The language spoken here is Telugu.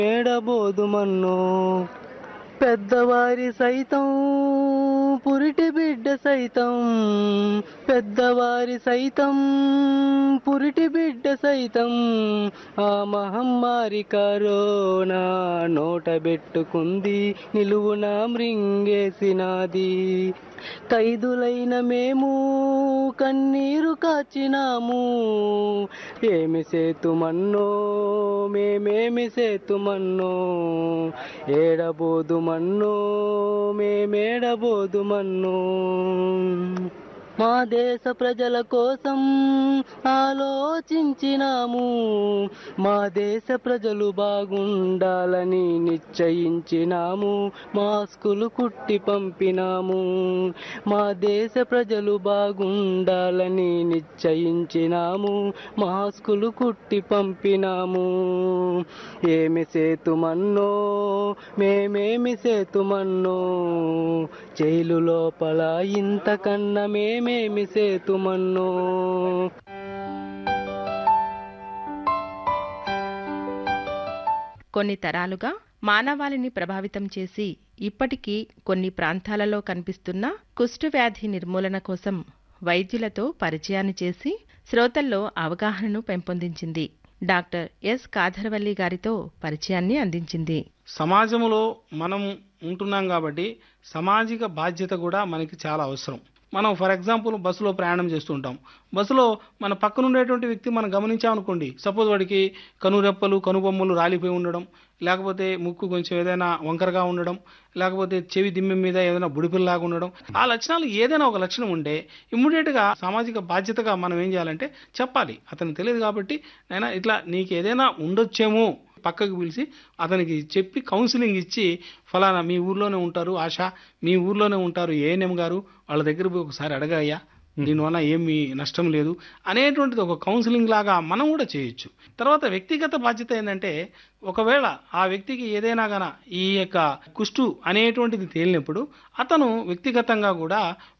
మేడబోదుమన్నో పెద్దవారి సైతం పురిటి బిడ్డ సైతం పెద్దవారి సైతం పురిటి బిడ్డ సైతం ఆ మహమ్మారి కరోనా నోట పెట్టుకుంది నిలువున మృంగేసినాది ఖైదులైన మేము కన్నీరు కాచినాము ఏమి సేతుమన్నో మేమేమి సేతుమన్నో ఏడబోదుమన్నో మేమేడబోదుమన్నో మా దేశ ప్రజల కోసం ఆలోచించినాము మా దేశ ప్రజలు బాగుండాలని నిశ్చయించినాము మాస్కులు కుట్టి పంపినాము మా దేశ ప్రజలు బాగుండాలని నిశ్చయించినాము మాస్కులు కుట్టి పంపినాము ఏమి సేతుమన్నో మేమేమి సేతుమన్నో జైలు లోపల ఇంతకన్నా మేమేమి సేతుమన్నో కొన్ని తరాలుగా మానవాళిని ప్రభావితం చేసి ఇప్పటికీ కొన్ని ప్రాంతాలలో కనిపిస్తున్న కుష్ఠవ్యాధి నిర్మూలన కోసం వైద్యులతో పరిచయాన్ని చేసి శ్రోతల్లో అవగాహనను పెంపొందించింది డాక్టర్ ఎస్ కాధరవల్లి గారితో పరిచయాన్ని అందించింది సమాజంలో మనం ఉంటున్నాం కాబట్టి సామాజిక బాధ్యత కూడా మనకి చాలా అవసరం మనం ఫర్ ఎగ్జాంపుల్ బస్సులో ప్రయాణం చేస్తుంటాం బస్సులో మన పక్కన ఉండేటువంటి వ్యక్తి మనం గమనించామనుకోండి సపోజ్ వాడికి కనురెప్పలు కనుబొమ్మలు రాలిపోయి ఉండడం లేకపోతే ముక్కు కొంచెం ఏదైనా వంకరగా ఉండడం లేకపోతే చెవి దిమ్మె మీద ఏదైనా బుడిపిల్లాగా ఉండడం ఆ లక్షణాలు ఏదైనా ఒక లక్షణం ఉంటే ఇమ్మీడియట్గా సామాజిక బాధ్యతగా మనం ఏం చేయాలంటే చెప్పాలి అతనికి తెలియదు కాబట్టి నైనా ఇట్లా నీకు ఏదైనా ఉండొచ్చేమో పక్కకు పిలిచి అతనికి చెప్పి కౌన్సిలింగ్ ఇచ్చి ఫలానా మీ ఊర్లోనే ఉంటారు ఆశ మీ ఊర్లోనే ఉంటారు ఏఎన్ఎం గారు వాళ్ళ దగ్గర పోయి ఒకసారి అడగాయ్యా దీనివల్ల ఏమి నష్టం లేదు అనేటువంటిది ఒక కౌన్సిలింగ్ లాగా మనం కూడా చేయొచ్చు తర్వాత వ్యక్తిగత బాధ్యత ఏంటంటే ఒకవేళ ఆ వ్యక్తికి ఏదైనా గన ఈ యొక్క కుష్టు అనేటువంటిది తేలినప్పుడు అతను వ్యక్తిగతంగా కూడా